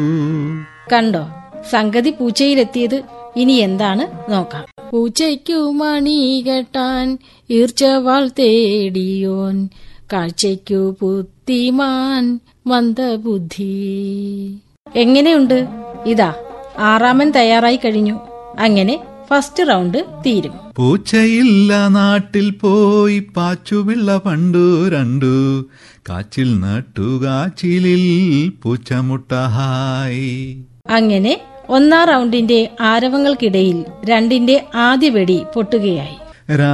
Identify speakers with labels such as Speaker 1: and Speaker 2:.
Speaker 1: കണ്ടോ സംഗതി പൂച്ചയിലെത്തിയത് ഇനി എന്താണ് നോക്കാം പൂച്ചയ്ക്കു മണി കെട്ടാൻ ഈർച്ചവാൾ തേടിയോൻ കാഴ്ചയ്ക്കു പുത്തിമാൻ മന്ദബുദ്ധി എങ്ങനെയുണ്ട് ഇതാ ആറാമൻ തയ്യാറായി കഴിഞ്ഞു അങ്ങനെ ഫസ്റ്റ് റൗണ്ട് തീരും
Speaker 2: പൂച്ചയില്ല നാട്ടിൽ പോയി പാച്ചുപിള്ള പണ്ടു രണ്ടു കാച്ചിൽ നട്ടു കാച്ചിലിൽ പൂച്ചമുട്ടഹായി
Speaker 1: അങ്ങനെ ഒന്നാം റൗണ്ടിന്റെ ആരവങ്ങൾക്കിടയിൽ രണ്ടിന്റെ ആദ്യ വെടി പൊട്ടുകയായി